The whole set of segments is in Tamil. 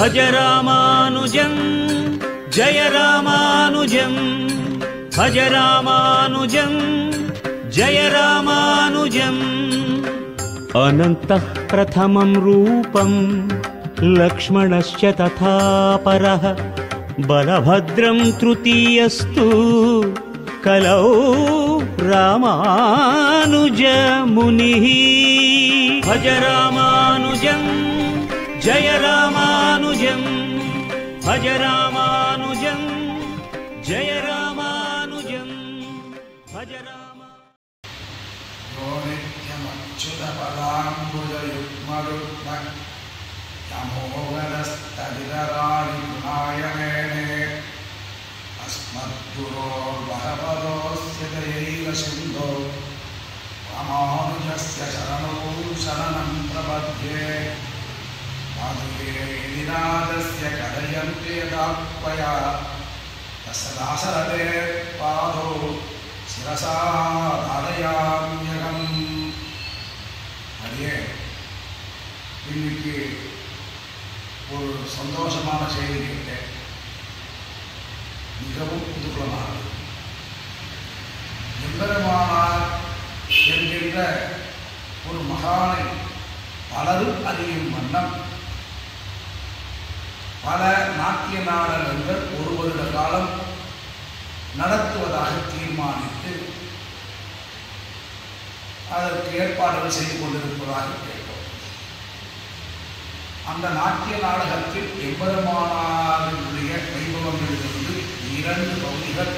भज रामानुजम् जय रामानुजम् भज रामानुजम् जय रामानुजम् अनन्तः प्रथमं रूपम् लक्ष्मणश्च तथा परः बलभद्रं तृतीयस्तु कलौ रामानुजमुनिः भज रामानुजम् जय रामानुजम् भज रामानुजम् जय रामानुजम् भज रामा यो नित्यमच्युतपदाम्बुजयुग्मरुग्म यमोगदस्तवितराणि गुणायमेने अस्मद्गुरोर्भगवतोऽस्य दयैव सिन्धो रामानुजस्य शरणौ शरणं प्रपद्ये पादुके निनादस्य कथयन्ति यदात्मया तस्य दासरथे पादौ சிரசா தாரயாமியகம் அடியே இன்னைக்கு ஒரு சந்தோஷமான செய்தி கேட்டேன் மிகவும் குதூகலமானது எம்பெருமானார் என்கின்ற ஒரு மகானை பலரும் அறியும் வண்ணம் பல நாட்டிய நாடகங்கள் ஒரு வருட காலம் நடத்துவதாக தீர்மானித்து அதற்கு ஏற்பாடுகள் செய்து கொண்டிருப்பதாக கேட்டோம் அந்த நாட்டிய நாடகத்தில் எம்பெருமானாரினுடைய வைபவங்களிலிருந்து இரண்டு பகுதிகள்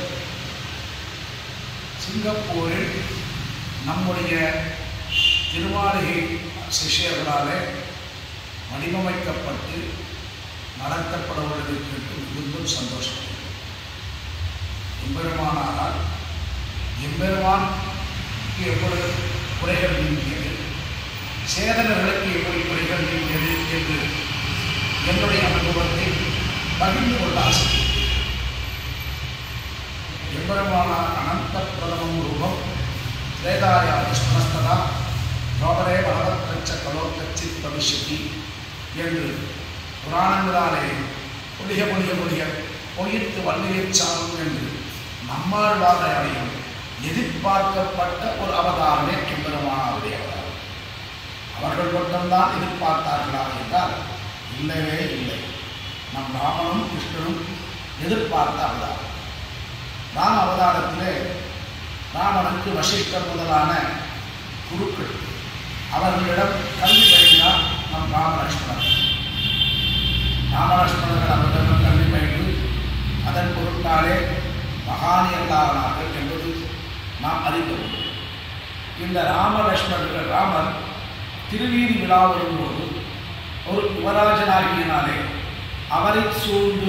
சிங்கப்பூரில் நம்முடைய திருமாளிகை சிஷ்யர்களாலே வடிவமைக்கப்பட்டு நடத்தப்பட உள்ளது கேட்டு மிகுந்தும் சந்தோஷம் எம்பெருமானாரால் எம்பெருமானுக்கு எப்பொழுது குறைகள் நீங்கியது சேதனர்களுக்கு எப்படி குறைகள் நீங்கியது என்று என்னுடைய அனுபவத்தை பகிர்ந்து கொள்ள ஆசை எம்பெருமானார் அனந்த பிரதமம் ரூபம் திரேதாயா ஸ்மஸ்ததா ரோபரே பகவத்கச்ச கலோக்கச்சித் பவிஷ்யதி என்று புராணங்களாலே பொழிய பொழிய பொழிய பொய்த்து வள்ளியச் சாரும் என்று நம்மாழ்வாரையும் எதிர்பார்க்கப்பட்ட ஒரு அவதாரமே எம்பெருமானாருடைய அவதாரம் அவர்கள் மட்டும்தான் எதிர்பார்த்தார்களா என்றால் இல்லவே இல்லை நம் ராமனும் கிருஷ்ணனும் எதிர்பார்த்த அவதாரம் ராம அவதாரத்திலே ராமனுக்கு வசிஷ்டர் முதலான குருக்கள் அவர்களிடம் கல்வி பயின்றார் நம் ராமலட்சுமணன் ராமலட்சுமணர்கள் அவர்களிடம் கல்வி பயின்று அதன் பொருட்டாலே மகானியர்களானார்கள் என்பது நாம் அறிந்தோம் இந்த ராமலட்சுமணர்கள் ராமர் திருவீதி விழா வரும்போது ஒரு யுவராஜனாகியினாலே அவரை சூழ்ந்து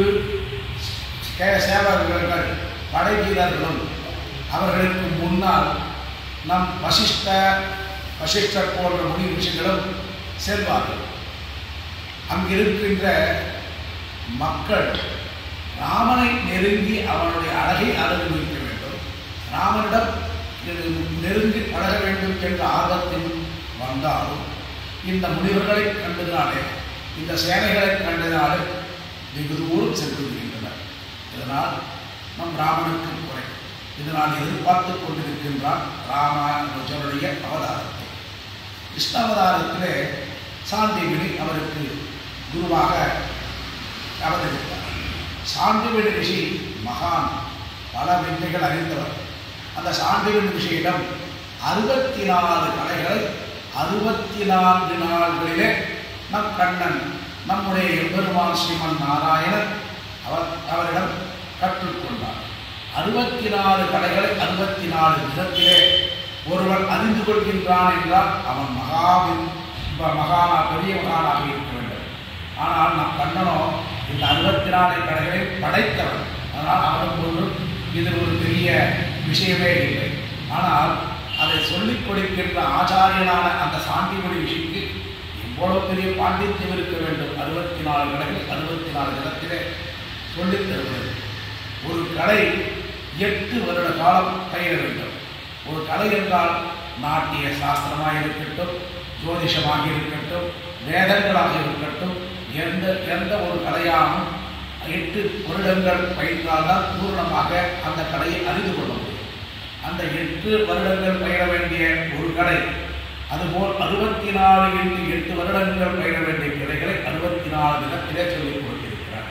கே- சேவகர்கள் படை வீரர்களும் அவர்களுக்கு முன்னால் நம் வசிஷ்ட வசிஷ்டர் போன்ற முனி ரிஷிகளும் செல்வார்கள் அங்கிருக்கின்ற மக்கள் ராமனை நெருங்கி அவனுடைய அழகை அனுபவிக்க வேண்டும் ராமனிடம் நெருங்கி பழக வேண்டும் என்ற ஆர்வத்தில் வந்தாலும் இந்த முனிவர்களை கண்டதினாலே இந்த சேனைகளை கண்டதினாலே வெகு தூரம் சென்று விடுகின்றனர் இதனால் நம் ராமனுக்கு குறை இதனால் எதிர்பார்த்து கொண்டிருக்கின்றார் ராமானுஜருடைய அவதாரத்தை கிருஷ்ண அவதாரத்திலே சாந்திவினி அவருக்கு குருவாக அவதரித்தார் சாந்திவினி ரிஷி மகான் பல வித்தைகள் அறிந்தவர் அந்த சாந்திவினி ரிஷியிடம் அறுபத்தி நாலு கலைகளை அறுபத்தி நான்கு நாள்களிலே நம் கண்ணன் நம்முடைய எம்பெருமான் ஸ்ரீமன் நாராயணன் அவர் அவரிடம் கற்றுக்கொண்டார் அறுபத்தி நாலு கலைகளை அறுபத்தி நாலு விதத்திலே ஒருவன் அறிந்து கொள்கின்றான் என்றால் அவன் மகாவின் மகானா பெரிய மகானாக இருக்க வேண்டும் ஆனால் நம் கண்ணனோ இந்த அறுபத்தி நாலு கலைகளை படைத்தவன் அதனால் அவனுக்கு ஒன்றும் இது ஒரு பெரிய விஷயமே இல்லை ஆனால் அதை சொல்லிக் கொடுக்கின்ற ஆச்சாரியனான அந்த சாந்திமொழி ரிஷிக்கு எவ்வளவு பெரிய பாண்டித்யம் இருக்க வேண்டும் அறுபத்தி நாலு கலைகள் அறுபத்தி நாலு இடத்திலே சொல்லித் தருவது ஒரு கலை எட்டு வருட காலம் பயிர வேண்டும் ஒரு கலை என்றால் நாட்டிய சாஸ்திரமாக இருக்கட்டும் ஜோதிஷமாக இருக்கட்டும் வேதங்களாக இருக்கட்டும் எந்த எந்த ஒரு கலையானும் எட்டு வருடங்கள் பயின்றால்தான் பூர்ணமாக அந்த கலையை அறிந்து கொள்ள முடியும் அந்த எட்டு வருடங்கள் பயிர வேண்டிய ஒரு கலை அதுபோல் அறுபத்தி நாலு இன்று எட்டு வருடங்கள் பயிர வேண்டிய கலைகளை அறுபத்தி நாலு தினத்திலே சொல்லிக் கொடுத்திருக்கிறார்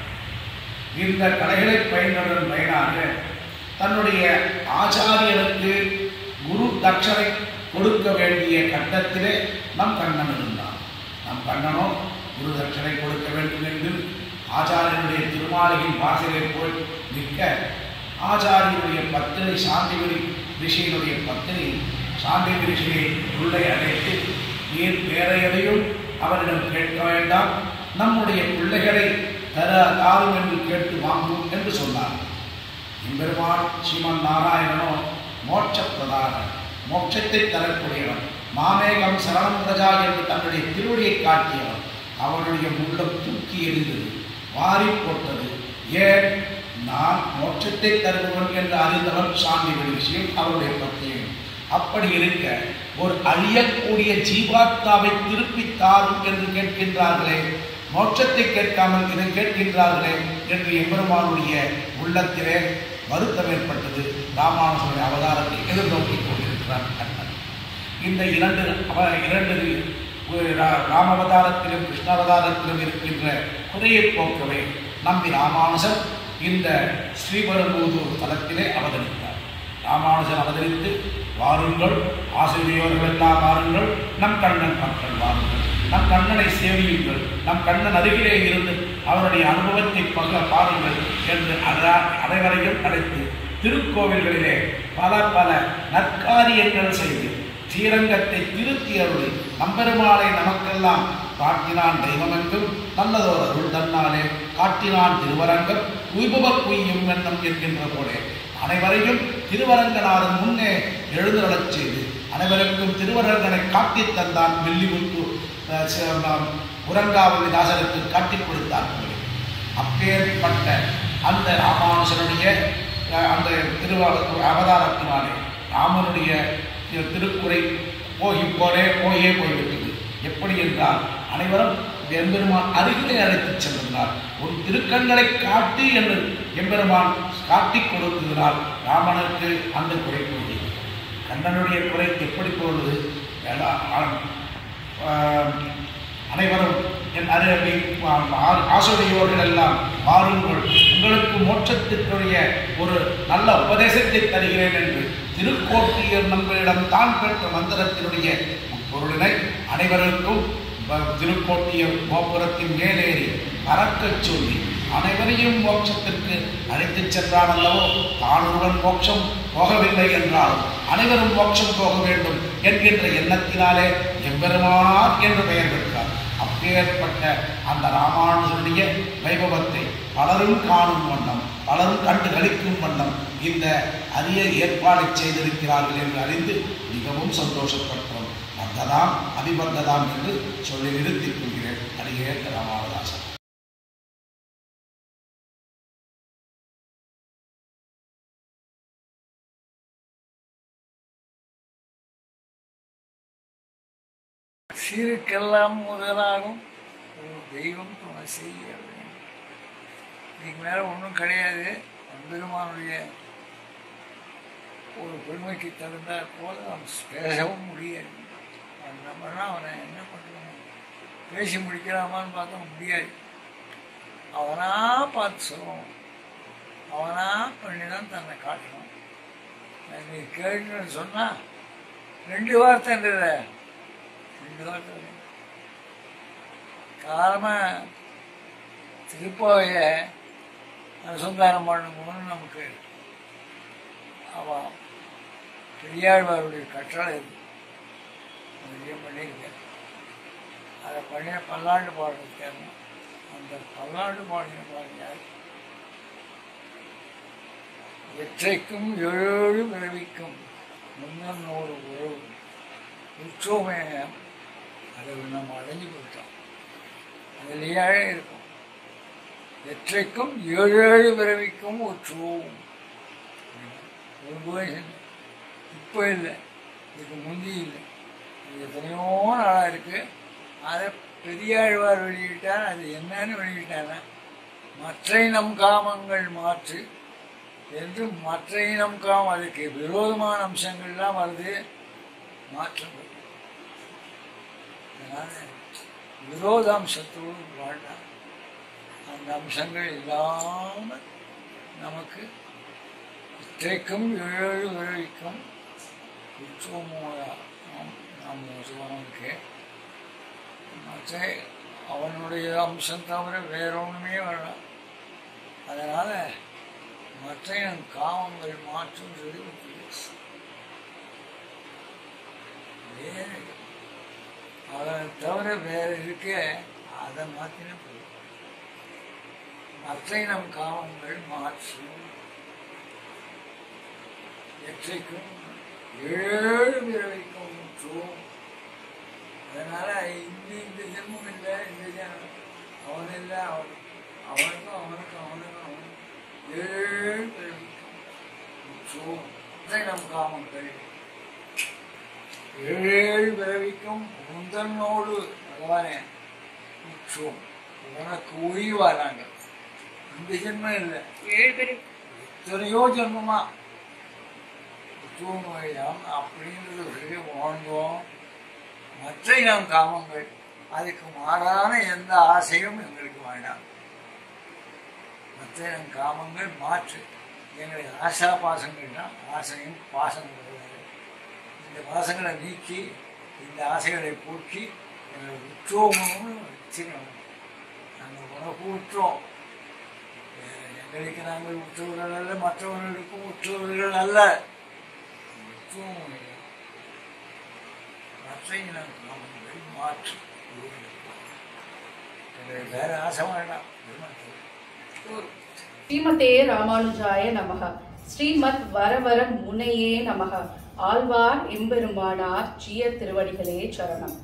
இந்த கலைகளை பயின்றதன் பயனாக தன்னுடைய ஆச்சாரியனுக்கு குரு தட்சணை கொடுக்க வேண்டிய கட்டத்திலே நம் கண்ணன் இருந்தான் நம் கண்ணனோ குரு தட்சணை கொடுக்க வேண்டும் என்று ஆச்சாரியனுடைய திருமாலையின் வாசலை போய் நிற்க ஆச்சாரியனுடைய பத்திரை சாந்திகிரி ரிஷியினுடைய பத்திரி சாந்திகிரி ரிஷியை உள்ளே அழைத்து நீர் வேற எதையும் அவரிடம் கேட்க வேண்டாம் நம்முடைய பிள்ளைகளை தர தாரும் என்று கேட்டு வாங்கும் என்று சொன்னார் எம்பெருமான் ஸ்ரீமன் நாராயணனோ மோட்ச பிரதானன் மோட்சத்தை தரக்கூடியவன் மாமேகம் சரணம் பிரஜா என்று தன்னுடைய திருவடியை காட்டியவன் அவனுடைய உள்ளம் தூக்கி எறிந்தது வாரி போட்டது ஏன் நான் மோட்சத்தை தருபவன் என்று அறிந்தவன் சாமி விஷயம் அவருடைய பத்தியம் அப்படி இருக்க ஒரு அழியக்கூடிய ஜீவாத்மாவை திருப்பி தாரும் என்று கேட்கின்றார்களே மோட்சத்தை கேட்காமல் இதை கேட்கின்றார்களே என்று எம்பெருமானுடைய உள்ளத்திலே வருத்தம் ஏற்பட்டது ராமானுஜனுடைய அவதாரத்தை எதிர்நோக்கி கொண்டிருக்கிறார் கண்ணன் இந்த இரண்டு அவ இரண்டு ஒரு ரா- ராமவதாரத்திலும் கிருஷ்ணாவதாரத்திலும் இருக்கின்ற குறையை போக்கவே நம்பி ராமானுஜன் இந்த ஸ்ரீபெரும்புதூர் தலத்திலே அவதரித்தார் ராமானுஜன் அவதரித்து வாருங்கள் ஆசிரியர்கள் எல்லாம் வாருங்கள் நம் கண்ணன் மக்கள் வாருங்கள் நம் கண்ணனை சேவியுங்கள் நம் கண்ணன் அருகிலே இருந்து அவருடைய அனுபவத்தை பக பாருங்கள் என்று அத- அனைவரையும் அழைத்து திருக்கோவில்களிலே பல பல நற்காரியங்கள் செய்து ஸ்ரீரங்கத்தை திருத்தி அருளி நம்பெருமாளை நமக்கெல்லாம் காட்டினான் தெய்வமெங்கும் நல்லதோர் அருள் தன்னாலே காட்டினான் திருவரங்கம் உய்பவ குய்யும் எண்ணம் என்கின்ற போலே அனைவரையும் திருவரங்கனாரின் முன்னே எழுந்தருளச் செய்து அனைவருக்கும் திருவரங்கனை காட்டித் தந்தான் வெள்ளிமுத்து அஹ், சி- ஆம், உரங்காவல்லி தாசருக்கு காட்டிக் கொடுத்தார் போலே. அப்பேற்பட்ட அந்த ராமானுஜனுடைய அஹ், அந்த திரு அவதாரத்தினாலே ராமனுடைய திரு- திருக்குறை போகி போலே போயே போய்விட்டது எப்படி என்றால் அனைவரும் எம்பெருமான் அருகிலே அழைத்துச் சென்றார் உன் திருக்கண்களை காட்டி என்று எம்பெருமான் காட்டிக் கொடுத்ததினால் ராமனுக்கு அந்த குறை போகிறது கண்ணனுடைய குறை எப்படி போவது வேளா- ஆ- ஆஹ் அனைவரும் என் அருகே ஆசிரியர்கள் எல்லாம் வாருங்கள் உங்களுக்கு மோட்சத்திற்குரிய ஒரு நல்ல உபதேசத்தை தருகிறேன் என்று திருக்கோட்டியர் நம்மளிடம் தான் பெற்ற மந்திரத்தினுடைய பொருளினை அனைவருக்கும் வ- திருக்கோட்டியர் கோபுரத்தின் மேலேறி பறக்கச் சொல்லி அனைவரையும் மோட்சத்திற்கு அழைத்துச் சென்றான் அல்லவோ தான் ஒருவன் மோட்சம் போகவில்லை என்றாலும் அனைவரும் மோட்சம் போக வேண்டும் என்கின்ற எண்ணத்தினாலே எம்பெருமானார் என்று பெயர் பெற்றார் அப்பேற்பட்ட அந்த ராமானுஜனுடைய வைபவத்தை பலரும் காணும் வண்ணம் பலரும் கண்டு களிக்கும் வண்ணம் இந்த அரிய ஏற்பாடை செய்திருக்கிறார்கள் என்று அறிந்து மிகவும் சந்தோஷப்பட்டோம் வந்ததாம் அபிபந்ததாம் என்று சொல்லி நிறுத்திக் கொள்கிறேன் அடியே ராமாவதாசன் சீருக்கெல்லாம் முதலாகும் ஒரு தெய்வம் துணை செய்ய வேண்டும் இதுக்கு மேலே ஒன்றும் கிடையாது பெருமானுடைய ஒரு பெருமைக்கு தகுந்த போல நாம் பேசவும் முடியாது அவன் நம்மனா அவனை என்ன பண்ணுறோம் பேசி முடிக்கலாமான்னு பார்த்தா முடியாது அவனா பார்த்து சொல்லணும் அவனா பண்ணி தான் தன்னை காட்டணும் நீ கேளுன்னு சொன்னால் ரெண்டு வார்த்தைன்றத ரெண்டு வார்த்தை இல்லை. காலமா திருப்பாவைய அனுசந்தானம் பண்ணணும்னு நமக்கு அவன் பெரியாழ்வாருடைய கட்டளை இது நிறைய பண்ணியிருக்க அதை பண்ணின பல்லாண்டு பாடுறதுக்காக அந்த பல்லாண்டு பாடின பாருங்க எற்றைக்கும் ஏழு பிறவிக்கும் முன்னோடு உறவு உற்றோமே அதை நம்ம அடைஞ்சு போயிட்டோம் அதிலேயே இருக்கும் எற்றைக்கும் ஏழு ஏழு பிறவிக்கும் உற்றுவோம் ஒரு போய் இப்போ இல்லை இதுக்கு முந்தி இல்லை இது எத்தனையோ நாளாக இருக்கு அதை பெரியாழ்வார் வெளியிட்டார் அது என்னன்னு வெளியிட்டானா மற்ற இனம் காமங்கள் மாற்று என்று மற்ற இனம் காமம் அதுக்கு விரோதமான அம்சங்கள்லாம் வருது மாற்றம் வருது. அதனால விரோத அம்சத்தோடு வாழ்ந்தார் அந்த அம்சங்கள் இல்லாமல் நமக்கு இற்றைக்கும் ஏழு விளைவிக்கும் உச்சமோயா நாம் நாம் சிவனுக்கு மற்ற அவனுடைய அம்சம் தவிர வேற ஒன்றுமே வரலாம் அதனால மற்ற இனம் காமங்கள் மாற்றுன்றது ஒரு பெரிய விஷயம். வேறு அதை தவிர வேற இருக்க அதை மாற்றினா போதும் மற்ற இனம் காமங்கள் மாற்றும் எற்றைக்கும் ஏழு பிறவைக்கும் முற்றும் அதனால இந்த இந்த ஜென்மம் இல்லை இந்த ஜென்மம் அவன் இல்லை அவன் அவனுக்கும் அவனுக்கும் அவனுக்கும் அவனுக்கும் ஏழு பிறவிக்கும் முற்றும் மற்ற இனம் காமங்கள் ஏழு பிறவிக்கும் முந்தனோடு பகவானே முற்றும் உனக்கு உயிர்வாராங்க இந்த ஜென்மம் இல்லை ஏழு பேர் எத்தனையோ ஜென்மமா தூங்குவையாம் அப்படின்றது சொல்லி வாழ்ந்தோம் மற்ற இனம் காமங்கள் அதுக்கு மாறான எந்த ஆசையும் எங்களுக்கு வேண்டாம் மற்ற இனம் காமங்கள் மாற்று எங்களுக்கு ஆசா பாசங்கள்னா ஆசையும் பாசம் கிடையாது இந்த பாசங்களை நீக்கி இந்த ஆசைகளை போக்கி எங்களை உற்றோமும் வச்சுக்கணும் நாங்கள் உனக்கு உற்றோம் வேற எங்களுக்கு நாங்கள் உற்றவர்கள் அல்ல மற்றவர்களுக்கும் உற்றவர்கள் அல்ல உற்றோம் இல்லை. மற்ற இனம் காமங்கள் மாற்று எங்களுக்கு வேற ஆசை வேண்டாம் பெருமாள் ஸ்ரீமதே ராமானுஜாய நமக ஸ்ரீமத் வரவர முனையே நமக ஆழ்வார் எம்பெருமானார் ஜிய திருவடிகளே சரணம்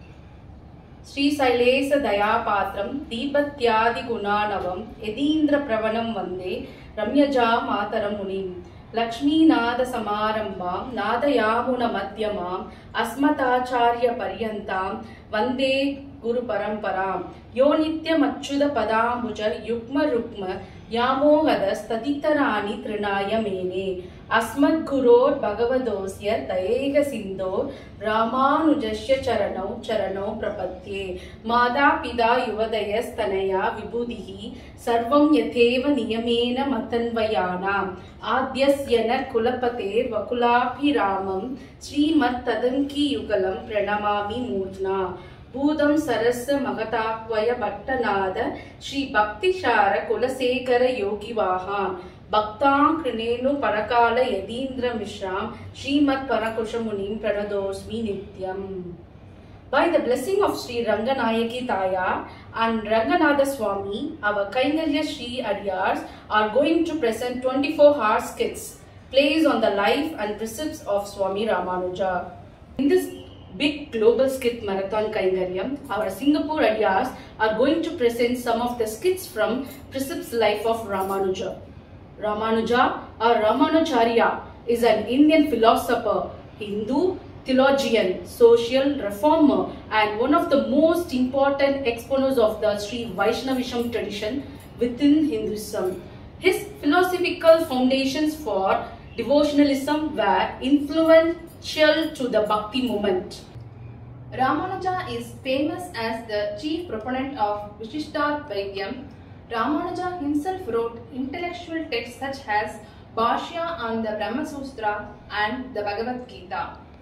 ஸ்ரீசைலேச தயாபாத்திரம் தீபத்யாதி குணானவம் யதீந்திர பிரவணம் வந்தே ரம்யஜா மாதரம் முனிம் லக்ஷ்மீநாத சமாரம்பாம் நாதயாமுன மத்தியமாம் அஸ்மதாச்சாரிய பர்யந்தாம் வந்தே குரு பரம்பராம் யோ நித்யமச்சுத பதாம்புஜ யுக்ம ருக்ம யாமோகத ஸ்ததித்தராணி திருநாய மேனே அஸ்மத் குரோர் பகவதோஸ்ய தயேக சிந்தோ ராமானுஜஸ்ய சரணௌ சரணௌ பிரபத்யே மாதா பிதா யுவதயஸ்தனயா விபுதிः சர்வம் யதேவ நியமேன மதன்வயானாம் ஆத்யஸ்ய ந குலபதேர் வகுலாபிராமம் ஸ்ரீமத் ததங்கி யுகலம் பிரணமாமி மூர்த்னா பூதம் சரஸ மகதாக்வய பட்டநாத ஸ்ரீ பக்திசார குலசேகர யோகிவாகான் பக்தாங் கிருணேனு பரகால யதீந்திர மிஸ்ராம் ஸ்ரீமத் பரகுஷமுனிம் பிரணதோஸ்மி நித்யம் By the blessing of Sri Ranganayaki Tayar and Ranganatha Swami, our Kaingalya Sri Adiyars are going to present 24 hour skits, plays on the life and precepts of Swami Ramanuja. In this big global skit marathon Kaingaryam, our Singapore Adiyars are going to present some of the skits from Precepts Life of Ramanuja. Ramanuja or Ramanacharya is an Indian philosopher, Hindu, theologian, social reformer, and one of the most important exponents of the Sri Vaishnavism tradition within Hinduism. His philosophical foundations for devotionalism were influential to the Bhakti movement. Ramanuja is famous as the chief proponent of Vishishtatvaidyam. Ramanuja himself wrote intellectual texts such as Bhashya on the Brahma Sutra and the Bhagavad Gita.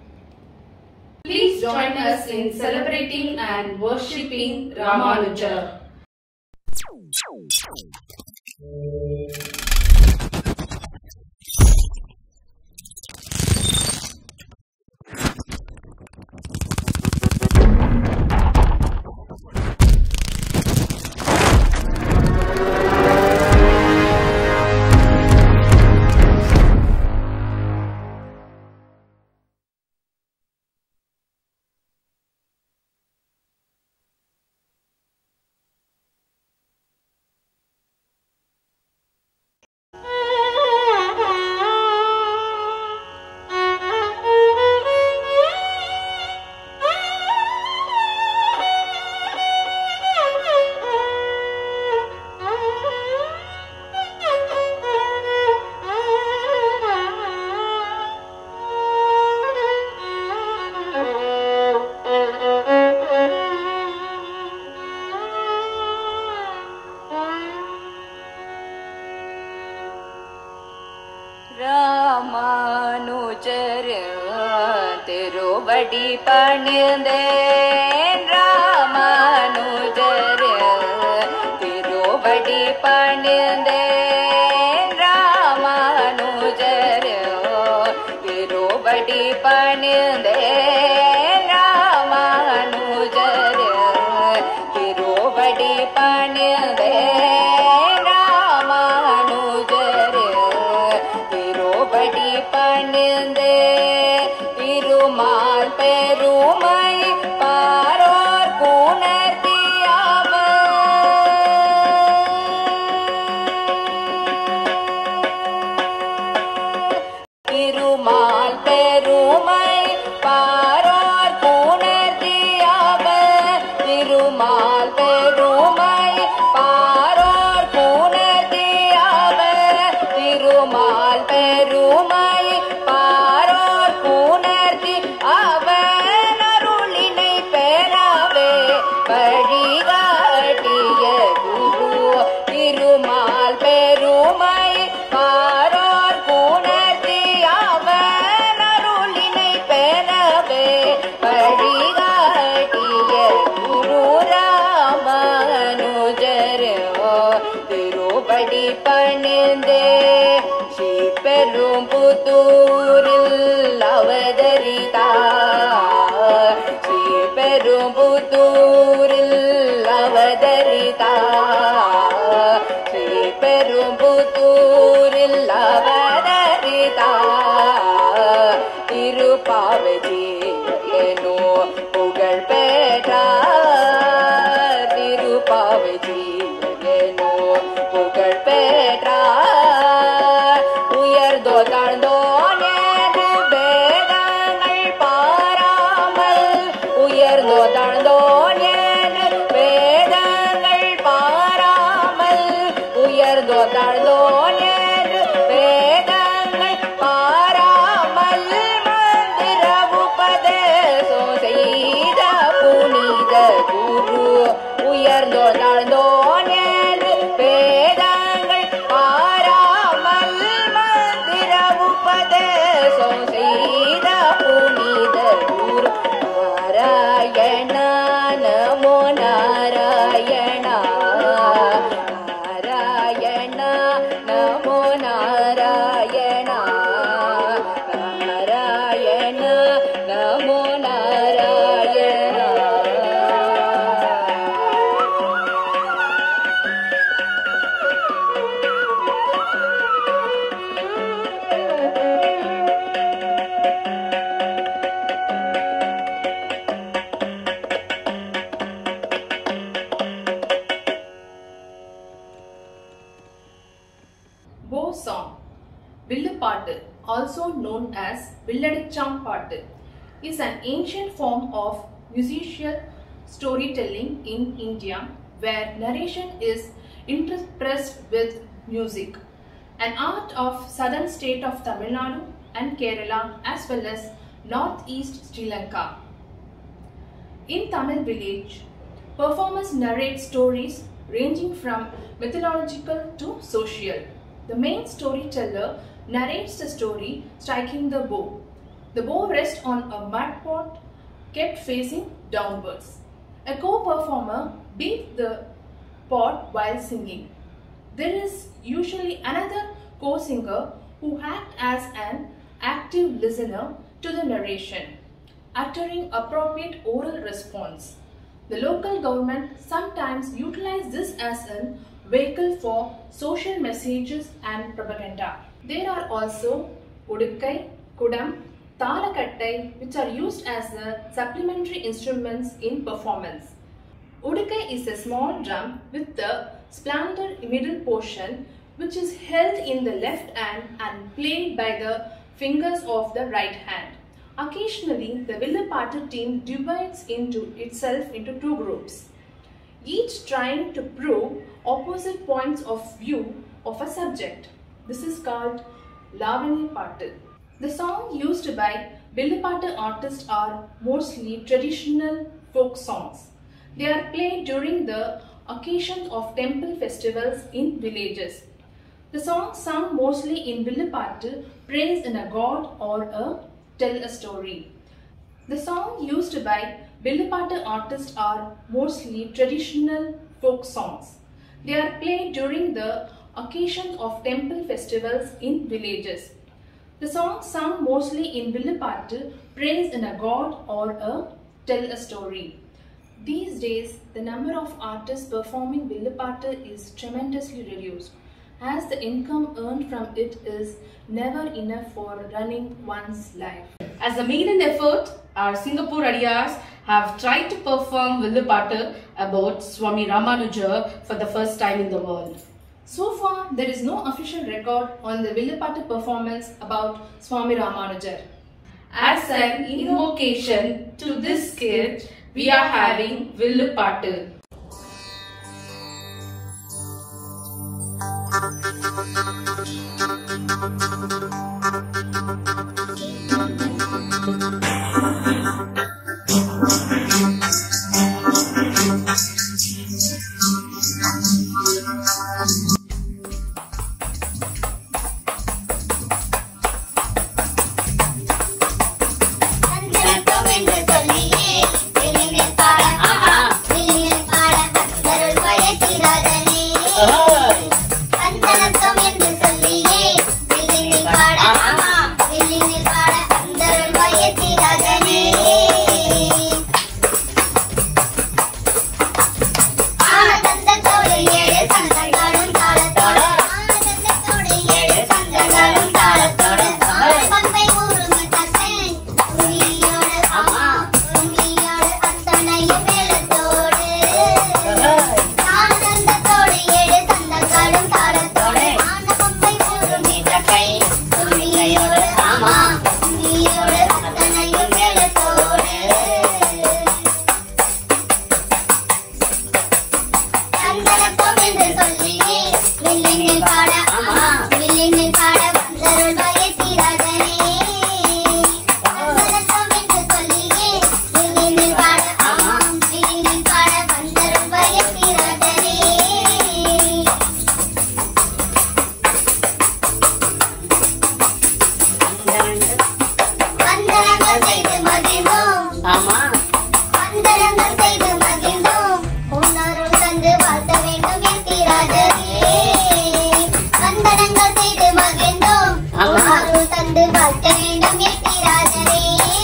Please join us in celebrating and worshipping Ramanuja. Ramanujar திருவடி பணிந்தேன் ராமானுஜர் திருவடி பணிந்தேன் ராமானுஜர் திருவடி பணிந்தேன் ராமானுஜர் திருவடி பணிந்தேன் ராமானுஜர் திருவடி பணிந்தே திருமால் பெருமை பாரோர் திருமால் பெருமை பாரோர் புணர்த்தியாவ திருமால் பெருமை பாரோர் புணர்த்தியாவ திருமால் பெருமை பாரோர் புணர்த்தி அவன் அருளினை பெறவே வழிகாட்டிய குரு திருமால் பெருமை பாரோர் புணர்த்தி அவன் அருளினை பெறவே வழிகாட்டிய குரு ராமானுஜர் திருபடி பணிந்தே ஸ்ரீ பெரும் புத்தூரில் அவதரித்தார் ஸ்ரீ பெரும் புத்தூரில் அவதரித்தார் ஸ்ரீ பெரும் புத்தூரில் அவதரித்தார் திருப்பாவதி எனோ புகழ் பெற்றார் திருப்பாவதி எனோ புகழ் பெற்றார் உயர்ந்தோ தாழ்ந்தோ நேரு வேதங்கள் பாராமல் உயர்ந்தோ தாழ்ந்தோ நேரு வேதங்கள் பாராமல் உயர்ந்தோ தாழ்ந்தோ நேரு வேதங்கள் பாராமல் மந்திர உபதேசம் செய்த புனித குரு உயர்ந்தோ தாழ்ந்தோ நேரு வேதங்கள் பாராமல் மந்திர உபதேசம் செய்த புனித குரு நாராயண நமோ நாராயண நாராயண நமோ நாராயண நாராயண நமோ Narayana Bow song. Villupattu, also known as Villadicham Pattu, is an ancient form of musical storytelling in India where narration is interspersed with music. An art of southern state of Tamil Nadu and Kerala as well as northeast Sri Lanka. In Tamil village, performers narrate stories ranging from mythological to social. The main storyteller narrates the story striking the bow. The bow rests on a mud pot kept facing downwards. A co-performer beats the pot while singing. There is usually another co-singer who acts as an active listener to the narration, uttering appropriate oral response. The local government sometimes utilize this as a vehicle for social messages and propaganda. There are also Udukkai, Kudam, Talakattai which are used as the supplementary instruments in performance. Udukkai is a small drum with the splanter middle portion which is held in the left hand and played by the fingers of the right hand. Occasionally, the Villapatu team divides into itself into two groups, each trying to prove opposite points of view of a subject. This is called Lavani Patu. The songs used by Villapatu artists are mostly traditional folk songs. They are played during the occasions of temple festivals in villages. The song sung mostly in Villupattu prays in a god or a tell a story. The song used by Villupattu artists are mostly traditional folk songs. They are played during the occasion of temple festivals in villages. The song sung mostly in Villupattu prays in a god or a tell a story. These days, the number of artists performing Villupattu is tremendously reduced, as the income earned from it is never enough for running one's life. As a maiden effort, our Singapore Adiyars have tried to perform Villupattu about Swami Ramanuja for the first time in the world. So far, there is no official record on the Villupattu performance about Swami Ramanujar. As an invocation to this skit, we are having Villupattu. சந்தனம் என்று சொல்லியே வெளியில் பாட வெளியில் பாட பக்தருள் வயசிராதனே சந்தனத்தம் என்று சொல்லியே வெளியில் பாட வெளியில் பாட பக்தருள் வயசிராதனே ஆனந்தத்தோடு ஏழு சந்தங்களும் தாளத்தோடு ஆனந்தத்தோடு ஏழு சந்தங்களும் தாளத்தோடு பம்பை ஊரும் தத்தை உரியோடு அம்மா உரியோடு அத்தனையும் மேளத்தோடு ஆனந்தத்தோடு ஏழு சந்தங்களும் தாளத்தோடு ஆன பம்பை ஊரும் தத்தை உரியோடு அம்மா உரியோடு அத்தனையும் மேளத்தோடு சந்தனத்தம் என்று சொல்லியே வில்லினில் பாட அம்மா வில்லினில் பாட வந்தருள் வயசிராஜனே சந்தனத்தம் என்று சொல்லியே வில்லினில் பாட அம்மா வில்லினில் பாட வந்தருள் வயசிராஜனே வந்தனங்கள் செய்து மகிழ்ந்தோம் வந்தனங்கள் செய்து மகிழ்ந்தோம் உன்னருள் தந்து வாழ்த்த வேண்டும் என்கிறார்களே வந்தனங்கள் செய்து மகிழ்ந்தோம் உன்னருள் தந்து வாழ்த்த வேண்டும் என்கிறார்களே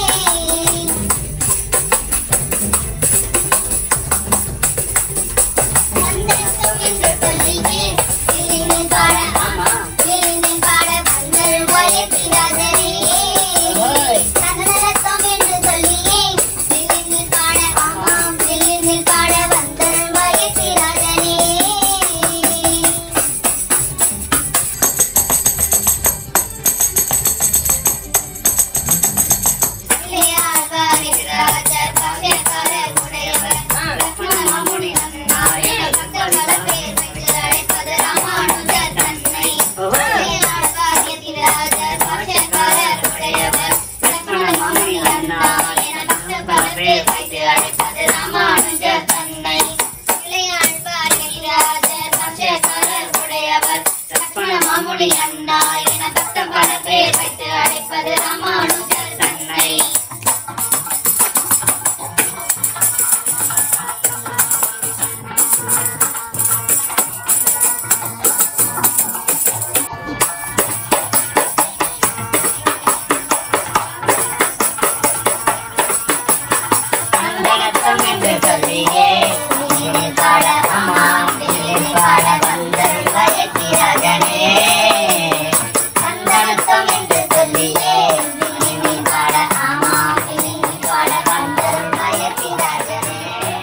வந்தனம் என்று சொல்லியே வில்லினில் பாட வில்லினில் பாட வந்தருள் வயசிராஜரே சந்தனத்தம் என்று சொல்லியே வில்லினில் பாட ஆமாம் வில்லினில் பாட வந்தருள் வயசிராஜனே மாமுடி அண்ணா என பட்டம் பல பேர் வைத்து அழைப்பது ராமானுஜர் தன்னை சந்தனத்தம் என்று சொல்லியே வில்லினில் பாட அம்மா வில்லினில் பாட வந்தருள் வயசிராஜனே சந்தனத்தம் என்று சொல்லியே வில்லினில் பாட அம்மா வில்லினில் பாட வந்தருள் வயசிராஜனே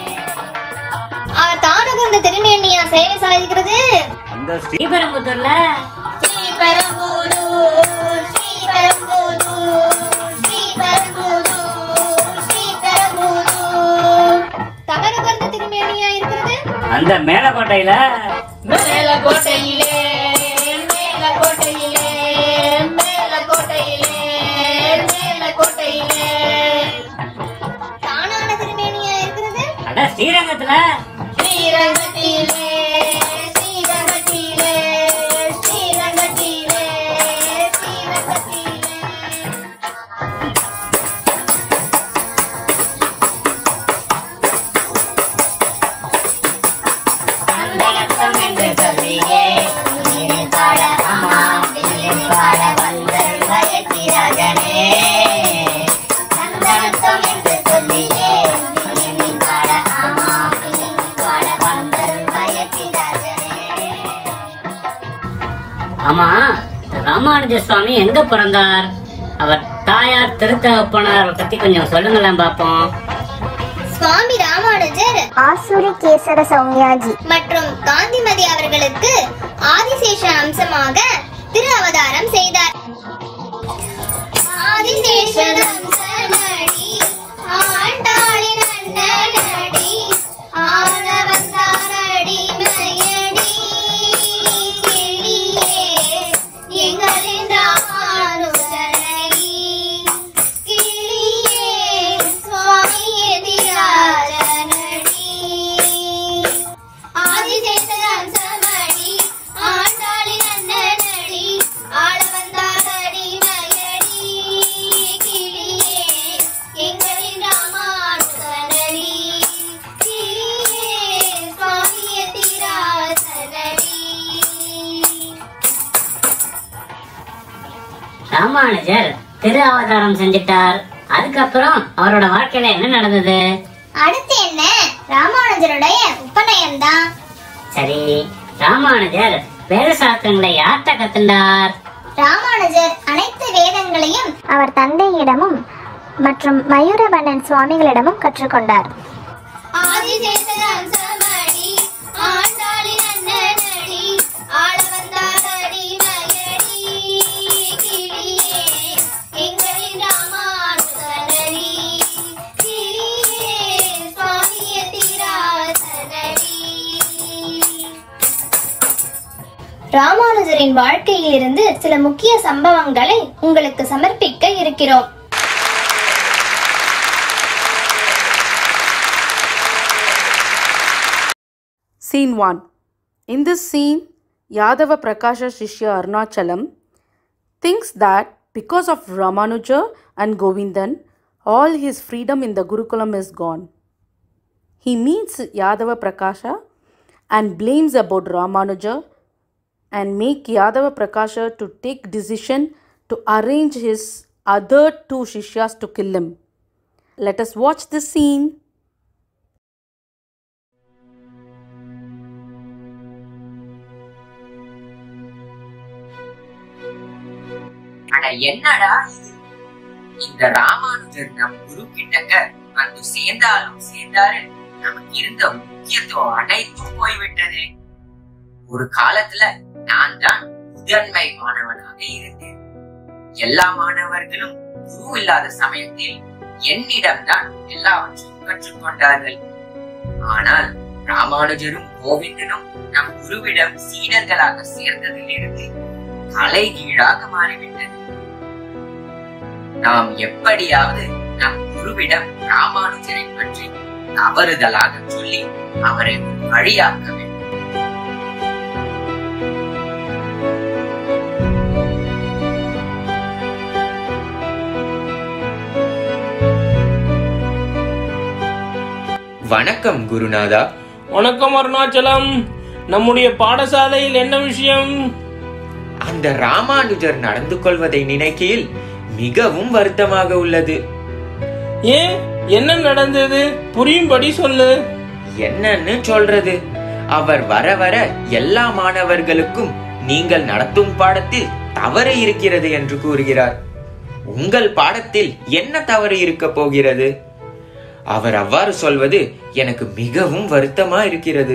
அவர் தானுகுந்த திருமேனியா சேவை சாதிக்கிறது அந்த ஸ்ரீ ஸ்ரீபெரும்புத்தூர்ல ஸ்ரீபெரும்புதூர் ஸ்ரீபெரும்புதூர் ஸ்ரீபெரும்புதூர் ஸ்ரீபெரும்புதூர் தகனுகுந்த திருமேனியா இருக்கிறது அந்த மேலக்கோட்டையில மேலக்கோட்டையிலே மேலக்கோட்டையிலே மேலக்கோட்டையிலே மேலக்கோட்டையிலே தானான திருமேனியா இருக்கிறது அட ஸ்ரீரங்கத்துல ஸ்ரீரங்கத்திலே ஸ்ரீரங்கத்திலே ஸ்ரீரங்கத்திலே ஆமா ராமானுஜ சுவாமி எங்க பிறந்தார் அவர் தாயார் திருத்தகப்பனார் பத்தி கொஞ்சம் சொல்லுங்களேன் பாப்போம் சுவாமி ராமானுஜர் ஆசுரி கேசர சௌமியாஜி மற்றும் காந்திமதி அவர்களுக்கு ஆதிசேஷ அம்சமாக திரு அவதாரம் செய்தார் ஆதிசேஷன் அம்சனடி ஆண்டாளின் அண்ணனடி ஆள வந்தாரடி மயடி கிளியே எங்களின் ராமானுஜனடி கிளியே சுவாமி எதிராஜனடி ஆதிசேஷன் சமடி ஆண்டாளின் அண்ணனடி ஆள வந்தாரடி மயடி கிளியே எங்களின் ராமானுஜனடி கிளியே சுவாமி எதிராஜனடி ராமானுஜர் திரு அவதாரம் செஞ்சிட்டார் அதுக்கப்புறம் அவரோட வாழ்க்கையில என்ன நடந்தது அடுத்து என்ன ராமானுஜருடைய உபநயம் தான் சரி ராமானுஜர் வேத சாஸ்திரங்களை யார்கிட்ட கத்துண்டார் ராமானுஜர் அனைத்து வேதங்களையும் அவர் தந்தையிடமும் மற்றும் மயூரவண்ணன் சுவாமிகளிடமும் கற்றுக்கொண்டார் ஆதிசேஷன் சமடி ஆண்டாளின் அண்ணனடி ஆள வந்தாரடி மயடி கிளியே எங்களின் ராமானுஜனடி கிளியே சுவாமி எதிராசனடி ராமானுஜரின் வாழ்க்கையிலிருந்து சில முக்கிய சம்பவங்களை உங்களுக்கு சமர்ப்பிக்க இருக்கிறோம் Scene 1 In this scene, Yadava Prakasha Shishya Arunachalam thinks that because of Ramanuja and Govindan, all his freedom in the Gurukulam is gone. He meets Yadava Prakasha and blames about Ramanuja and make Yadava Prakasha to take decision to arrange his other two Shishyas to kill him. Let us watch this scene. அட என்னடா இது இந்த ராமானுஜர் நம் குரு கிட்டக்க வந்து சேர்ந்தாலும் சேர்ந்தாரு நமக்கு இருந்த முக்கியத்துவம் அனைத்தும் போய்விட்டதே ஒரு காலத்துல நான் தான் முதன்மை மாணவனாக இருந்தேன் எல்லா மாணவர்களும் குரு இல்லாத சமயத்தில் என்னிடம்தான் எல்லாவற்றையும் கற்றுக்கொண்டார்கள் ஆனால் ராமானுஜரும் கோவிந்தனும் நம் குருவிடம் சீடர்களாக சேர்ந்ததிலிருந்து தலைகீழாக மாறிவிட்டது நாம் எப்படியாவது நம் குருவிடம் ராமானுஜரை பற்றி தவறுதலாக சொல்லி அவரை வழியாக்க வேண்டும் வணக்கம் குருநாதா வணக்கம் அருணாச்சலம் நம்முடைய பாடசாலையில் என்ன விஷயம் அந்த ராமானுஜர் நடந்து கொள்வதை நினைக்கையில் மிகவும் வருத்தமாக உள்ளது ஏன் என்ன நடந்தது புரியும்படி சொல்லு என்னன்னு சொல்றது அவர் வர வர எல்லா மாணவர்களுக்கும் நீங்கள் நடத்தும் பாடத்தில் தவறு இருக்கிறது என்று கூறுகிறார் உங்கள் பாடத்தில் என்ன தவறு இருக்க போகிறது அவர் அவ்வாறு சொல்வது எனக்கு மிகவும் வருத்தமா இருக்கிறது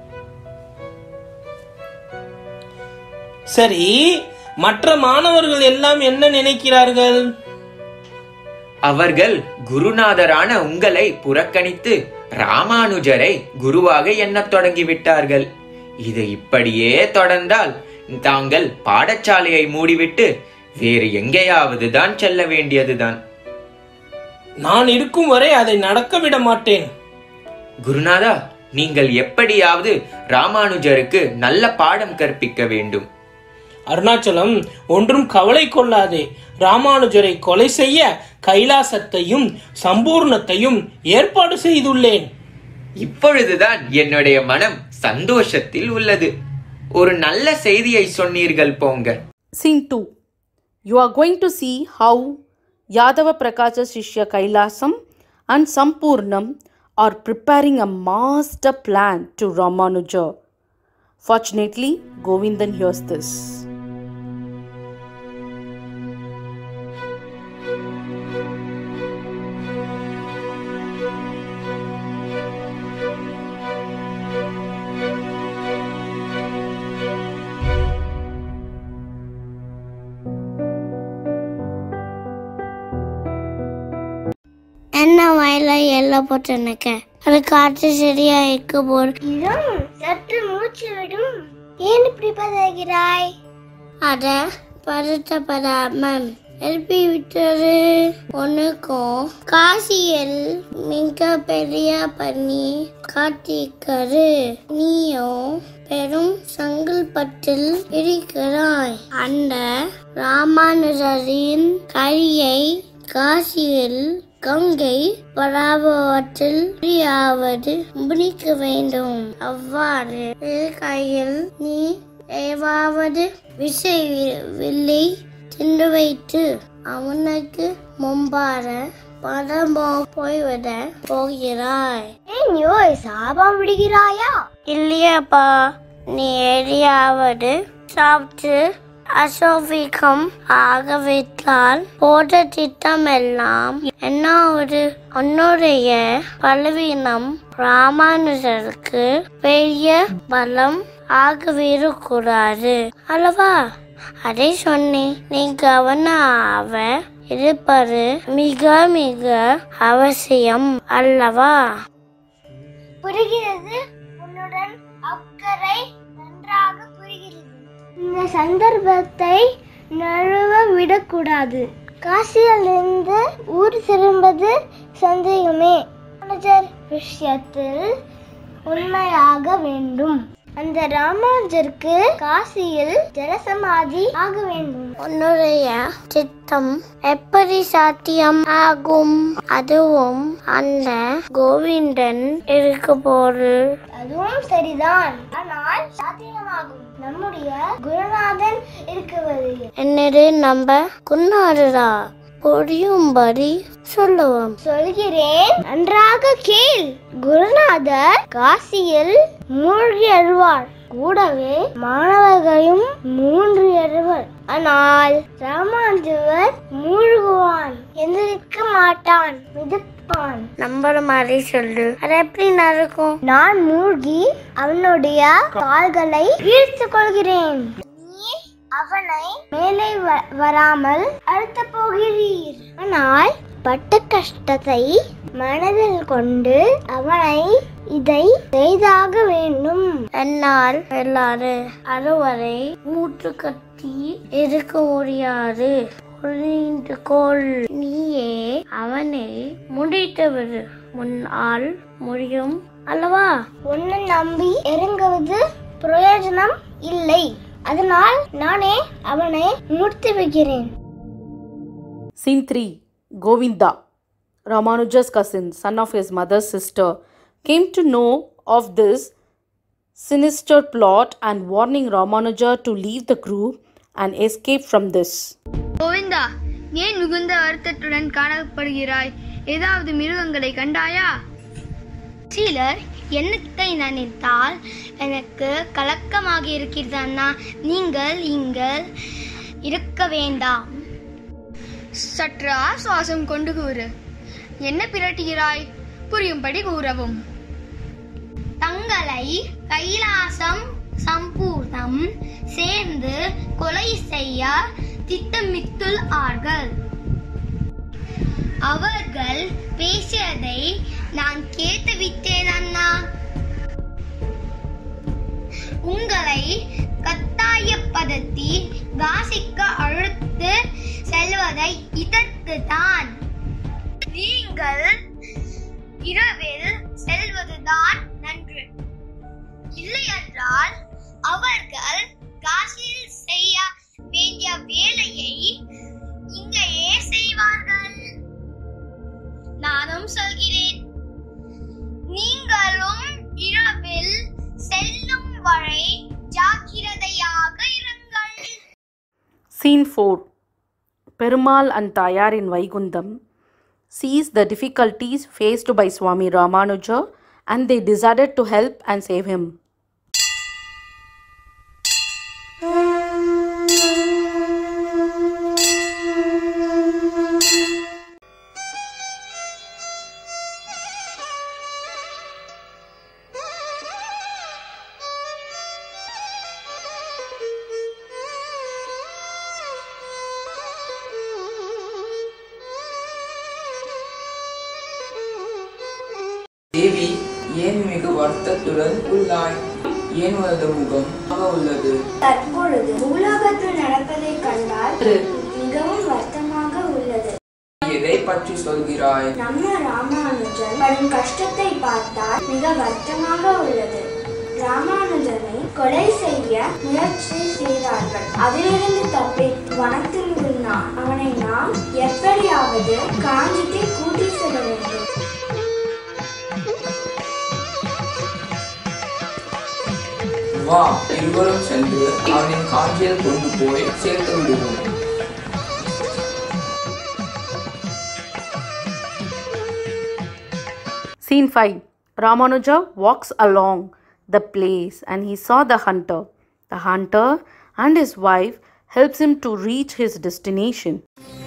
சரி மற்ற மாணவர்கள் எல்லாம் என்ன நினைக்கிறார்கள் அவர்கள் குருநாதரான உங்களை புறக்கணித்து ராமானுஜரை குருவாக எண்ணத் தொடங்கிவிட்டார்கள் இது இப்படியே தொடர்ந்தால் தாங்கள் பாடசாலையை மூடிவிட்டு வேறு எங்கேயாவது தான் செல்ல வேண்டியதுதான் நான் இருக்கும் வரை அதை நடக்க விட மாட்டேன் குருநாதா நீங்கள் எப்படியாவது ராமானுஜருக்கு நல்ல பாடம் கற்பிக்க வேண்டும் அருணாச்சலம் ஒன்றும் கவலை கொள்ளாதே ராமானுஜரை கொலை செய்ய கைலாசத்தையும் சம்பூர்ணத்தையும் ஏற்பாடு செய்துள்ளேன் இப்பொழுதுதான் என்னுடைய மனம் சந்தோஷத்தில் உள்ளது ஒரு நல்ல செய்தியை சொன்னீர்கள் போங்க Scene 2 You are going to see how Yadava Prakasha Shishya Kailasam and Sampurnam are preparing a master plan to Ramanuja. Fortunately, Govindan hears this. என்ன வயல எல்லாம் போட்டு நிக்க அது காற்று சரியா இருக்க போதும் சற்று மூச்சு விடும் ஏன் இப்படி பதகிறாய் அத பதட்டப்படாம எழுப்பி விட்டது உனக்கும் காசியில் மிக பெரிய பண்ணி காட்டிக்கரு நீயும் பெரும் சங்கல்பத்தில் இருக்கிறாய் அந்த ராமானுஜரின் கையை காசியில் கங்கை பராபவத்தில் யாவது முடிக்க வேண்டும் அவ்வாறு இரு கையில் நீ ஏவாவது விசை வில்லை தின்று வைத்து அவனுக்கு மும்பார பரமோ போய்விட போகிறாய் ஏன் யோய் சாபம் விடுகிறாயா இல்லையாப்பா நீ எதையாவது சாப்பிட்டு அசோபிகம் ஆகவிட்டால் போட்ட திட்டம் எல்லாம் என்னாவது உன்னுடைய பலவீனம் ராமானுஜருக்கு பெரிய பலம் ஆகவிடக்கூடாது அல்லவா அதை சொன்னேன் நீ கவனாவ இருப்பது மிக மிக அவசியம் அல்லவா புரிகிறது உன்னுடன் அக்கறை நன்றாக புரிகிறது இந்த சந்தர்ப்பத்தை நழுவ விடக்கூடாது காசியிலிருந்து ஊர் திரும்பது சந்தேகமே ராமானுஜர் விஷயத்தில் உண்மையாக வேண்டும் அந்த ராமானுஜருக்கு காசியில் ஜலசமாதி ஆக வேண்டும் உன்னுடைய சித்தம் எப்படி சாத்தியம் ஆகும் அதுவும் அந்த கோவிந்தன் இருக்க போது அதுவும் சரிதான் ஆனால் சாத்தியமாகும் நம்முடைய குருநாதன் இருக்கிறது என்னது நம்ம குருநாதரா புரியும்படி சொல்லுவோம் சொல்கிறேன் நன்றாக கேள் குருநாதர் காசியில் மூழ்கி அழுவார் கூடவே மாணவர்களும் மூன்று எழுவர் ஆனால் ராமானுஜர் மூழ்குவான் எந்திரிக்க மாட்டான் மிதப்பான் நம்புற மாதிரி சொல்லு அது எப்படி நடக்கும் நான் மூழ்கி அவனுடைய கால்களை இழுத்து கொள்கிறேன் நீ அவனை மேலே வ- வராமல் அழுத்த போகிறீர் ஆனால் பட்ட கஷ்டத்தை மனதில் கொண்டு அவனை இதை செய்தாக வேண்டும் என்னால் எல்லாரும் அறுவரை மூட்டு கட்டி இருக்க முடியாது புரிந்து கொள் நீயே அவனை முடித்து விடு முன்னால் முடியும் அல்லவா உன்னை நம்பி இறங்குவது பிரயோஜனம் இல்லை அதனால் நானே அவனை முடித்து வைக்கிறேன் Scene 3 Govinda, Ramanuja's cousin, son of his mother's sister, came to know of this sinister plot and warning Ramanuja to leave the group and escape from this. Govinda ஏன் மிகுந்த வருத்தத்துடன் காணப்படுகிறாய் ஏதாவது மிருகங்களை கண்டாயா சிலர் எண்ணத்தை நினைத்தால் எனக்கு கலக்கமாக இருக்கிறது அண்ணா நீங்கள் இங்கள் இருக்க வேண்டாம் சற்று ஆசுவாசம் கொண்டு கூறு என்ன பிரட்டுகிறாய் புரியும்படி கூறவும் தங்களை கைலாசம் சம்பூர்ணம் சேர்ந்து கொலை செய்ய திட்டமிட்டுள் ஆர்கள் அவர்கள் பேசியதை நான் கேட்டு விட்டேன் அண்ணா உங்களை கட்டாயப்படுத்தி காசிக்க அழுத்து செல்வதை இதற்கு தான் நீங்கள் இரவில் செல்வதுதான் நன்று இல்லையென்றால் அவர்கள் காசியில் செய்ய வேண்டிய வேலையை இங்கேயே செய்வார்கள் நானும் சொல்கிறேன் நீங்களும் இரவில் செல்லும் வரை ஜாக்கிரதையாக இருங்கள் Scene 4 Perumal and Tayar in Vaikundam sees the difficulties faced by Swami Ramanuja and they decided to help and save him. Thank you. வருத்தத்துடன் உள்ளாய் ஏன் உனது முகம் ஆக உள்ளது தற்பொழுது பூலோகத்தில் நடப்பதைக் கண்டால் மிகவும் வருத்தமாக உள்ளது எதை பற்றி சொல்கிறாய் நம்ம ராமானுஜன் படும் கஷ்டத்தை பார்த்தால் மிக வருத்தமாக உள்ளது ராமானுஜனை கொலை செய்ய முயற்சி செய்தார்கள் அதிலிருந்து தப்பி வனத்தில் இருந்தான் அவனை நாம் எப்படியாவது காஞ்சிக்கு கூட்டி செல்ல வேண்டும் வா இருவரும் சென்று அவனின் காஞ்சியில் கொண்டு போய் சேர்த்து விடுவோம் Scene 5 Ramanuja walks along the place and he saw the hunter. The hunter and his wife helps him to reach his destination.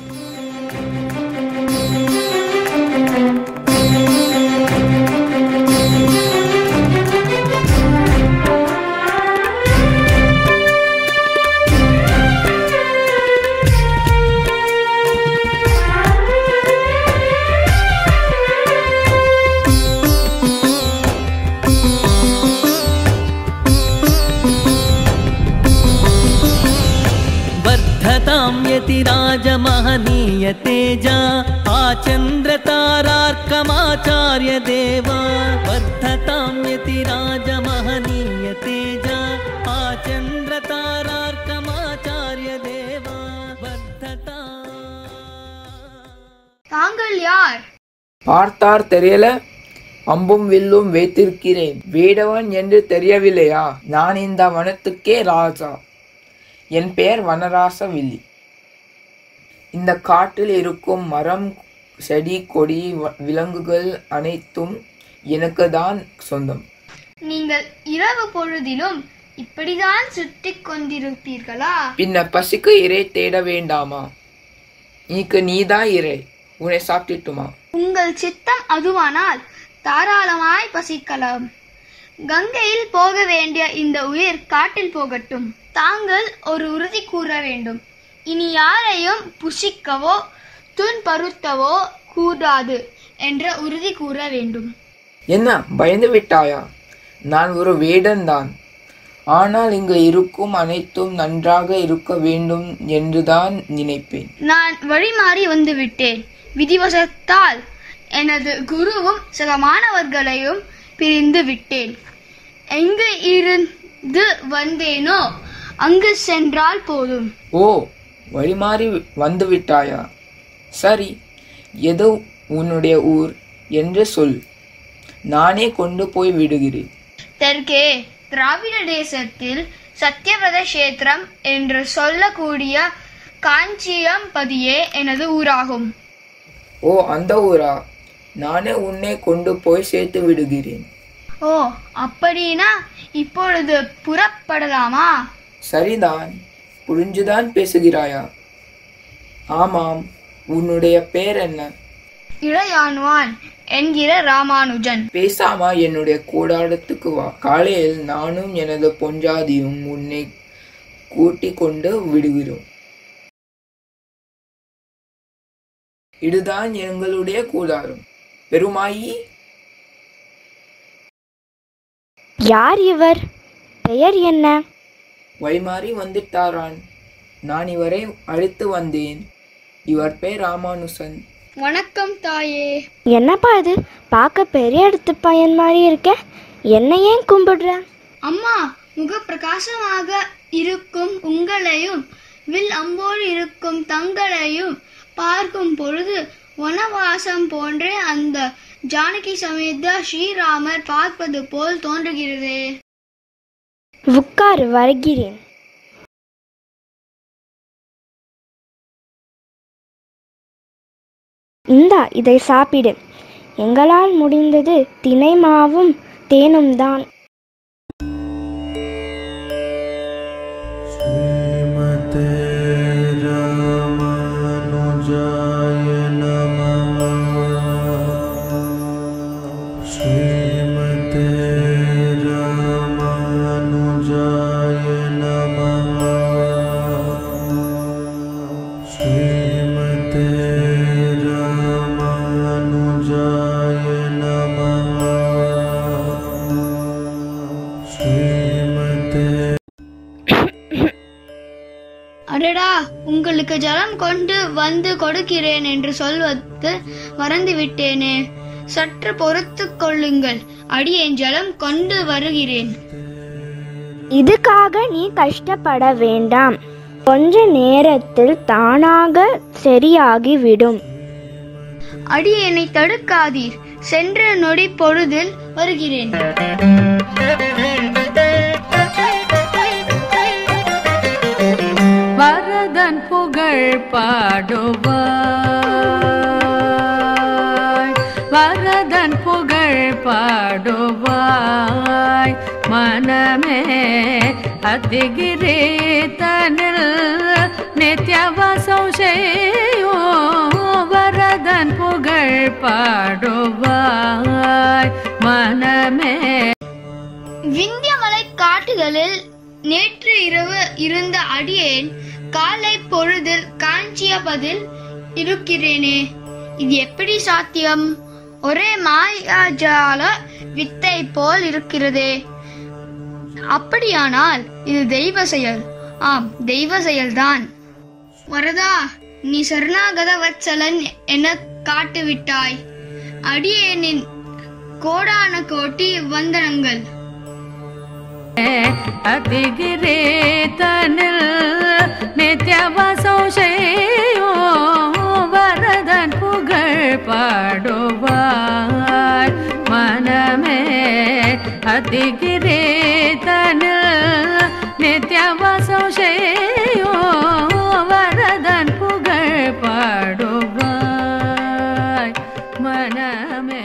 वर्धतां यतिराजमहनीय Teja आचन्द्रतारार्कमाचार्य देवा वर्धतां यतिराजमहनीय तेजा आचन्द्रतारार्कमाचार्य देवा वर्धता தாங்கள் யார் பார்த்தார் தெரியல அம்பும் வில்லும் வைத்திருக்கிறேன் வேடவன் என்று தெரியவில்லையா நான் இந்த வனத்துக்கே ராஜா என் பெயர் வனராசவில்லி இந்த காட்டில் இருக்கும் மரம் செடி கொடி வ- விலங்குகள் அனைத்தும் எனக்கு தான் சொந்தம் நீங்கள் இரவு பொழுதிலும் இப்படிதான் சுற்றிக் கொண்டிருப்பீர்களா பின்ன பசிக்கு இறை தேட வேண்டாமா நீக்கு நீதான் இறை உன்னை சாப்பிட்டுட்டுமா உங்கள் சித்தம் அதுவானால் தாராளமாய் பசிக்கலாம் கங்கையில் போக வேண்டிய இந்த உயிர் காட்டில் போகட்டும் தாங்கள் ஒரு உறுதி கூற வேண்டும் இனி யாரையும் புசிக்கவோ துன்புறுத்தவோ கூடாது என்ற உறுதி கூற வேண்டும் என்ன பயந்து விட்டாயா நான் ஒரு வேடன்தான் ஆனால் இங்கு இருக்கும் அனைத்தும் நன்றாக இருக்க வேண்டும் என்றுதான் நினைப்பேன் நான் வழிமாறி வந்து விட்டேன் விதிவசத்தால் எனது குருவும் சக மாணவர்களையும் பிரிந்து விட்டேன் எங்கு இருந்து வந்தேனோ அங்கு சென்றால் போதும் ஓ வழிமாறி வந்து விட்டாயா சரி எது உன்னுடைய ஊர் என்று சொல் நானே கொண்டு போய் விடுகிறேன் தெற்கே திராவிட தேசத்தில் சத்யவத கஷேத்திரம் என்று சொல்லக்கூடிய காஞ்சியம்பதியே எனது ஊராகும் ஓ அந்த ஊரா நானே உன்னை கொண்டு போய் சேர்த்து விடுகிறேன் ஓ அப்படின்னா இப்பொழுது புறப்படலாமா சரிதான் புரிஞ்சுதான் பேசுகிறாயா ஆமாம் உன்னுடைய பேர் என்ன இளையான்வான் என்கிற ராமானுஜன் பேசாம என்னுடைய கூடாரத்துக்கு வா காலையில் நானும் எனது பொஞ்சாதியும் உன்னை கூட்டிக் கொண்டு விடுகிறோம் இதுதான் எங்களுடைய கூடாரம் பெருமாயி யார் இவர் பெயர் என்ன வழிமாறி வந்துட்டாரான் நான் இவரை அழைத்து வந்தேன் இவர் பேர் ராமானுசன் வணக்கம் தாயே என்னப்பா இது பார்க்க பெரிய இடத்து பையன் மாதிரி இருக்க என்ன ஏன் கும்பிடுற அம்மா முக பிரகாசமாக இருக்கும் உங்களையும் வில் அம்போடு இருக்கும் தங்களையும் பார்க்கும் பொழுது வனவாசம் போன்றே அந்த ஜானகி சமேத ஸ்ரீராமர் பார்ப்பது போல் தோன்றுகிறதே உட்காரு வருகிறேன் இந்தா இதை சாப்பிடு எங்களால் முடிந்தது தினை மாவும் தேனும் தான் श्रीमते रामानुजाय नमः श्रीमते रामानुजाय नमः श्रीमते रामानुजाय नमः அடடா உங்களுக்கு ஜலம் கொண்டு வந்து கொடுக்கிறேன் என்று சொல்வது மறந்துவிட்டேனே சற்று பொறுத்துக் கொள்ளுங்கள் அடியேன் ஜலம் கொண்டு வருகிறேன் இதுக்காக நீ கஷ்டப்பட வேண்டாம் கொஞ்ச நேரத்தில் தானாக சரியாகிவிடும் அடியேனை தடுக்காதீர் சென்ற நொடி பொழுதில் வருகிறேன் வரதன் புகழ் பாடுவாய் வரதன் புகழ் பாடுவாய் மனமே அதிகிரீதனில் நித்யவசம் செய்யோ வரதன் புகழ் பாடுவாய் மனமே விந்தியமலை காட்டுகளில் நேற்று இரவு இருந்த அடியேன் காலை பொழுதில் காஞ்சியபதில் இருக்கிறேனே இது எப்படி சாத்தியம் ஒரே மாயாஜால வித்தை போல் இருக்கிறதே அப்படியானால் இது தெய்வ செயல் ஆம் தெய்வ செயல்தான் வரதா நீ சரணாகத வத்சலன் என காட்டுவிட்டாய் அடியேனின் கோடான கோட்டி வந்தனங்கள் அதிகிரீதனில் நித்யவசம் செய்யோ வரதன் புகழ் பாடுவாய் மனமே அதிகிரீதனில் நித்யவசம் செய்யோ வரதன் புகழ் பாடுவாய் மனமே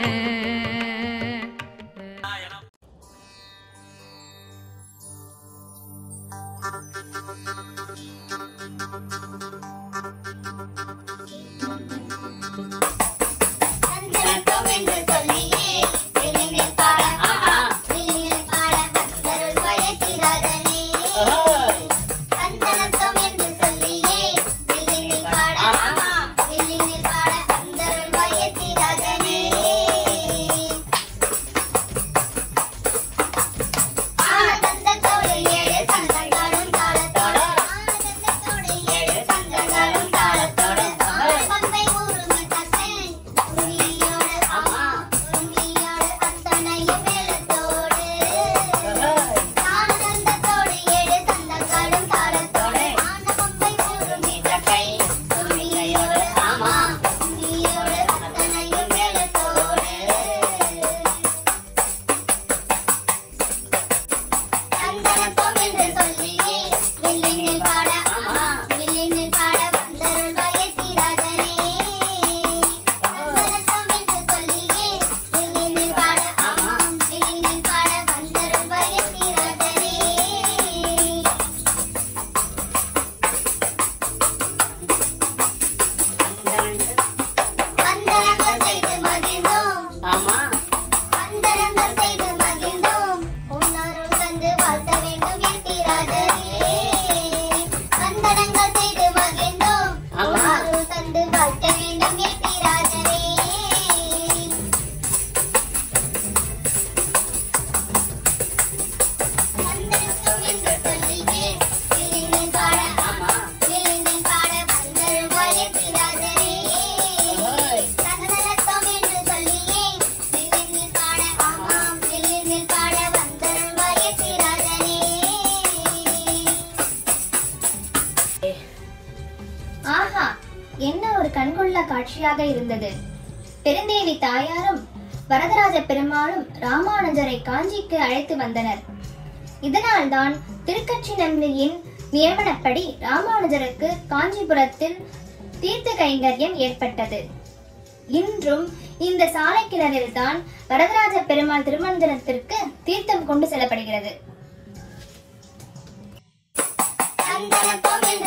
சந்தனத்தம் என்று சொல்லியே விழினில் பாட விழினில் பாட பக்தருள் பயத்திராதனே சந்தனத்தம் என்று சொல்லியே விழினில் பாட விழினில் பாட பக்தருள் பயத்திராதனே ஆனந்தத்தோடு ஏழு சந்தங்களும் தாளத்தோடு ஆனந்தத்தோடு ஏழு சந்தங்களும் தாளத்தோடு பம்பை ஊருமிட்டத்தை உரியோடு அம்மா உரியோடு அத்தனையும் மேளத்தோடு ஆனந்தத்தோடு ஏழு சந்தங்களும் தாளத்தோடு ஆன பம்பை ஊருமிட்டத்தை உரியோடு அம்மா உரியோடு அத்தனையும் மேளத்தோடு சந்தனத்தம் என்று சொல்லியே வில்லினில் பாட அம்மா வில்லினில் பாட வந்தருள் பயத்திராதனே சந்தனத்தம் என்று சொல்லியே வில்லினில் பாட அம்மா வில்லினில் பாட வந்தருள் பயத்திராதனே வந்தனங்கள் செய்து மகிழ்ந்தோம் வந்தனங்கள் செய்து மகிழ்ந்தோம் உன்னருள் தந்து வாழ்த்த வேண்டும் என்கிறார்களே வந்தனங்கள் செய்து மகிழ்ந்தோம் உன்னருள் தந்து வாழ்த்த வேண்டும் என்கிறார்களே வந்தனத்தும் என்று சொல்லியே விழினில் பாட அம்மா விழினில் பாட வந்தருள் வாழ்கிறார்களே சந்தனத்தம் என்று சொல்லியே வில்லினில் பாட ஆமாம் வில்லினில் பாட வந்தருள் பயத்திராதனே ஆஹா என்ன ஒரு கண்கொள்ளா காட்சியாக இருந்தது பெருந்தேவி தாயாரும் வரதராஜ பெருமாளும் ராமானுஜரை காஞ்சிக்கு அழைத்து வந்தனர் இதனால்தான் திருக்கட்சி நம்பியின் நியமனப்படி ராமானுஜருக்கு காஞ்சிபுரத்தில் தீர்த்த கைங்கரியம் ஏற்பட்டது இன்றும் இந்த சாலை கிணறில்தான் வரதராஜ பெருமாள் திருமந்திரத்திற்கு தீர்த்தம் கொண்டு செல்லப்படுகிறது சந்தனத்தம்